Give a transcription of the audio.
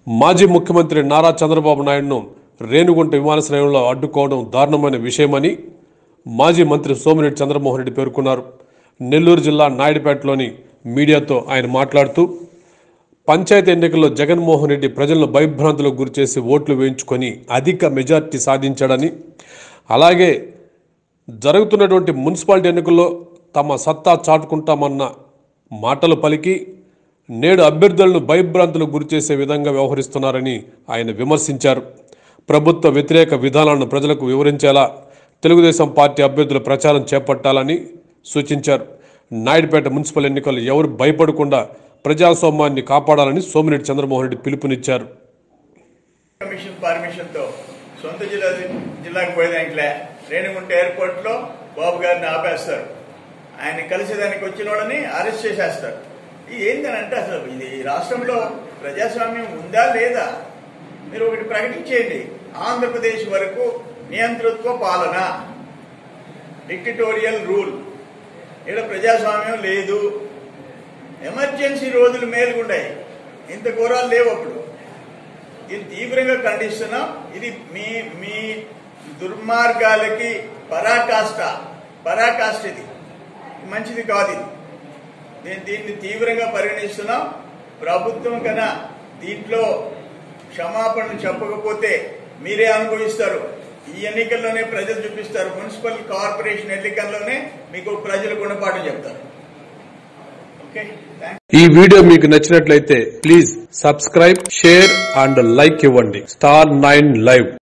మాజీ ముఖ్యమంత్రి నారా చంద్రబాబు నాయుడును రేణుగుంట విమానాశ్రయంలో అడ్డుకోవడం దారుణమైన విషయమని మాజీ మంత్రి సోమిరెడ్డి చంద్రమోహన్ రెడ్డి పేర్కొన్నారు నెల్లూరు జిల్లా నాయుడుపేటలోని మీడియాతో ఆయన మాట్లాడుతూ పంచాయతీ ఎన్నికల్లో జగన్మోహన్ రెడ్డి ప్రజలను భయభ్రాంతులకు గురిచేసి ఓట్లు వేయించుకొని అధిక మెజార్టీ సాధించాడని అలాగే జరుగుతున్నటువంటి మున్సిపాలిటీ ఎన్నికల్లో తమ సత్తా చాటుకుంటామన్న మాటలు పలికి నేడు అభ్యర్థులను భయభ్రాంతులకు గురిచేసే విధంగా వ్యవహరిస్తున్నారని ఆయన విమర్శించారు ప్రభుత్వ వ్యతిరేక విధానాలను ప్రజలకు వివరించేలా తెలుగుదేశం పార్టీ అభ్యర్థుల ప్రచారం చేపట్టాలని సూచించారు నాయుడుపేట మున్సిపల్ ఎన్నికల్లో ఎవరు భయపడకుండా ప్రజాస్వామ్యాన్ని కాపాడాలని సోమిరెడ్డి చంద్రమోహన్ రెడ్డి పిలుపునిచ్చారు కమిషన్ పర్మిషన్ తో సొంత జిల్లా జిల్లాకు పోయేదానికిలే రేణిగుంట ఎయిర్పోర్ట్ లో బాబు గారిని ఆపేస్తారు ఆయన కలిసేదానికి వచ్చిన వాళ్ళని అరెస్ట్ చేసేస్తారు ఇది ఏంటనంటే అసలు ఇది రాష్ట్రంలో ప్రజాస్వామ్యం ఉందా లేదా మీరు ఒకటి ప్రకటించేయండి ఆంధ్రప్రదేశ్ వరకు నియంతృత్వ పాలన డిక్టటోరియల్ రూల్ ఇక్కడ ప్రజాస్వామ్యం లేదు ఎమర్జెన్సీ రోజులు మేలుగుండాయి ఇంత ఘోరాలు లేవు అప్పుడు ఇది తీవ్రంగా ఖండిస్తున్నాం ఇది మీ మీ దుర్మార్గాలకి పరాకాష్ట పరాకాష్ట ఇది మంచిది కాదు ఇది నేను దీన్ని తీవ్రంగా పరిగణిస్తున్నాం ప్రభుత్వం కన్నా దీంట్లో క్షమాపణ చెప్పకపోతే మీరే అనుభవిస్తారు ఈ ఎన్నికల్లోనే ప్రజలు చూపిస్తారు మున్సిపల్ కార్పొరేషన్ ఎన్నికల్లోనే మీకు ప్రజలు గుణపాఠం చెప్తారు ఓకే థ్యాంక్ ఈ వీడియో మీకు నచ్చినట్లయితే please subscribe share and like ఇవ్వండి స్టార్ నైన్ లైవ్